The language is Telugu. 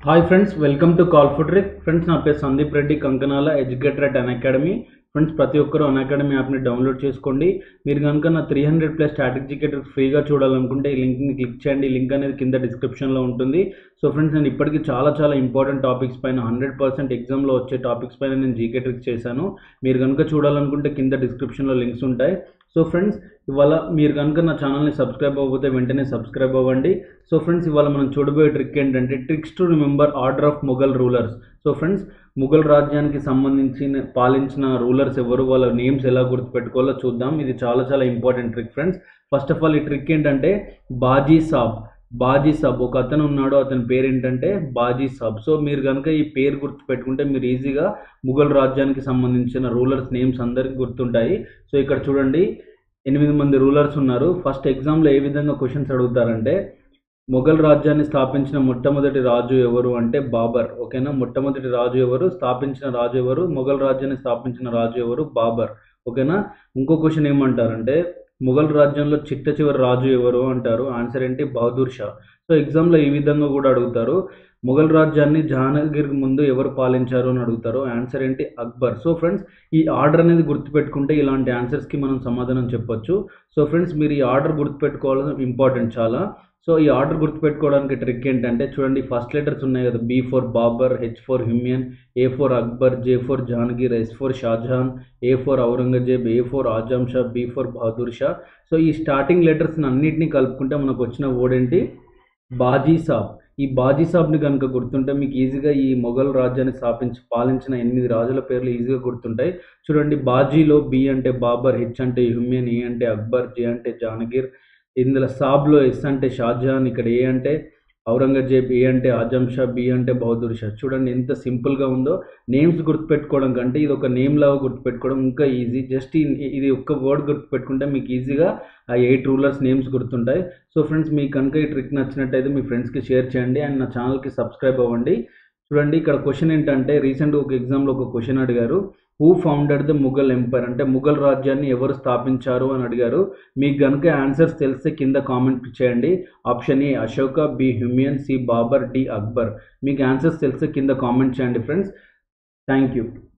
hi friends welcome to call food trick friends నా పేరు Sandeep Reddy Kankanala educator at Unacademy friends ప్రతి ఒక్కరూ అన్ అకాడమీ యాప్ని డౌన్లోడ్ చేసుకోండి మీరు కనుక నా త్రీ హండ్రెడ్ ప్లస్ స్ట్రాటజిక్ ఫ్రీగా చూడాలనుకుంటే ఈ లింక్ని క్లిక్ చేయండి లింక్ అనేది కింద డిస్క్రిప్షన్లో ఉంటుంది సో ఫ్రెండ్స్ నేను ఇప్పటికీ చాలా చాలా ఇంపార్టెంట్ టాపిక్స్ పైన హండ్రెడ్ పర్సెంట్ ఎగ్జామ్లో వచ్చే టాపిక్స్ పైన నేను జీకే ట్రిక్స్ చేశాను మీరు కనుక చూడాలనుకుంటే కింద డిస్క్రిప్షన్లో లింక్స్ ఉంటాయి సో ఫ్రెండ్స్ ఇవాళ మీరు కనుక నా ఛానల్ని సబ్స్క్రైబ్ అవ్వకపోతే వెంటనే సబ్స్క్రైబ్ అవ్వండి సో ఫ్రెండ్స్ ఇవాళ మనం చూడబోయే ట్రిక్ ఏంటంటే tricks to remember order of Mughal rulers so friends Mughal రాజ్యానికి సంబంధించిన పాలించిన రూలర్స్ ఎవరు వాళ్ళ నేమ్స్ ఎలా గుర్తుపెట్టుకోవాలో చూద్దాం ఇది చాలా చాలా important trick friends first of all ఈ ట్రిక్ ఏంటంటే బాజీ సాబ్ బాజీ సాబ్ ఒక అతను ఉన్నాడు అతని పేరు ఏంటంటే బాజీ సాబ్ సో మీరు కనుక ఈ పేరు గుర్తు పెట్టుకుంటే మీరు ఈజీగా ముఘల్ రాజ్యానికి సంబంధించిన రూలర్స్ నేమ్స్ అందరికీ గుర్తుంటాయి సో ఇక్కడ చూడండి ఎనిమిది మంది రూలర్స్ ఉన్నారు ఫస్ట్ ఎగ్జామ్లో ఏ విధంగా క్వశ్చన్స్ అడుగుతారంటే మొఘల్ రాజ్యాన్ని స్థాపించిన మొట్టమొదటి రాజు ఎవరు అంటే బాబర్ ఓకేనా మొట్టమొదటి రాజు ఎవరు స్థాపించిన రాజు ఎవరు మొఘల్ రాజ్యాన్ని స్థాపించిన రాజు ఎవరు బాబర్ ఓకేనా ఇంకో క్వశ్చన్ ఏమంటారంటే మొఘల్ రాజ్యంలో చిట్ట చివరి రాజు ఎవరు అంటారు ఆన్సర్ ఏంటి బహదూర్ షా సో ఎగ్జామ్లో ఈ విధంగా కూడా అడుగుతారు మొఘల్ రాజ్యాన్ని జహాంగీర్ ముందు ఎవరు పాలించారు అని అడుగుతారు ఆన్సర్ ఏంటి అక్బర్ సో ఫ్రెండ్స్ ఈ ఆర్డర్ అనేది గుర్తుపెట్టుకుంటే ఇలాంటి ఆన్సర్స్కి మనం సమాధానం చెప్పొచ్చు సో ఫ్రెండ్స్ మీరు ఈ ఆర్డర్ గుర్తుపెట్టుకోవాలని ఇంపార్టెంట్ చాలా సో ఈ ఆర్డర్ గుర్తుపెట్టుకోవడానికి ట్రిక్ ఏంటంటే చూడండి ఫస్ట్ లెటర్స్ ఉన్నాయి కదా B for Babur H for Humayun A for Akbar J for Jahangir S for Shah Jahan A for Aurangzeb A for Azam Shah B for Bahadur Shah so ఈ స్టార్టింగ్ లెటర్స్ని అన్నింటినీ కలుపుకుంటే మనకు వచ్చిన వర్డ్ ఏంటి బాజీ సాబ్ ఈ బాజీ సాబ్ని కనుక గుర్తుంటే మీకు ఈజీగా ఈ మొఘల్ రాజ్యాన్ని స్థాపించి పాలించిన ఎనిమిది రాజుల పేర్లు ఈజీగా గుర్తుంటాయి చూడండి బాజీలో బి అంటే బాబర్ హెచ్ అంటే హ్యుమ్యన్ ఏ అంటే అక్బర్ జే అంటే జానగీర్ ఇందులో సాబ్లో ఎస్ అంటే షాజహాన్ ఇక్కడ ఏ అంటే ఔరంగజేబ్ ఏ అంటే ఆజం షా బి అంటే బహదూర్ షా చూడండి ఎంత సింపుల్గా ఉందో నేమ్స్ గుర్తుపెట్టుకోవడం కంటే ఇది ఒక నేమ్ లాగా గుర్తుపెట్టుకోవడం ఇంకా ఈజీ జస్ట్ ఇది ఒక్క వర్డ్ గుర్తుపెట్టుకుంటే మీకు ఈజీగా ఆ ఎయిట్ రూలర్స్ నేమ్స్ గుర్తుంటాయి సో ఫ్రెండ్స్ మీకు కనుక ఈ ట్రిక్ నచ్చినట్టయితే మీ ఫ్రెండ్స్కి షేర్ చేయండి అండ్ నా ఛానల్కి సబ్స్క్రైబ్ అవ్వండి చూడండి ఇక్కడ క్వశ్చన్ ఏంటంటే రీసెంట్గా ఒక ఎగ్జామ్లో ఒక క్వశ్చన్ అడిగారు who founded the Mughal empire అంటే ముఘల్ రాజ్యాన్ని ఎవరు స్థాపించారు అని అడిగారు మీకు కనుక ఆన్సర్స్ తెలిస్తే కింద కామెంట్ చేయండి option A Ashoka B Humayun C Babur D Akbar మీకు ఆన్సర్స్ తెలిస్తే కింద కామెంట్ చేయండి ఫ్రెండ్స్ థ్యాంక్ యూ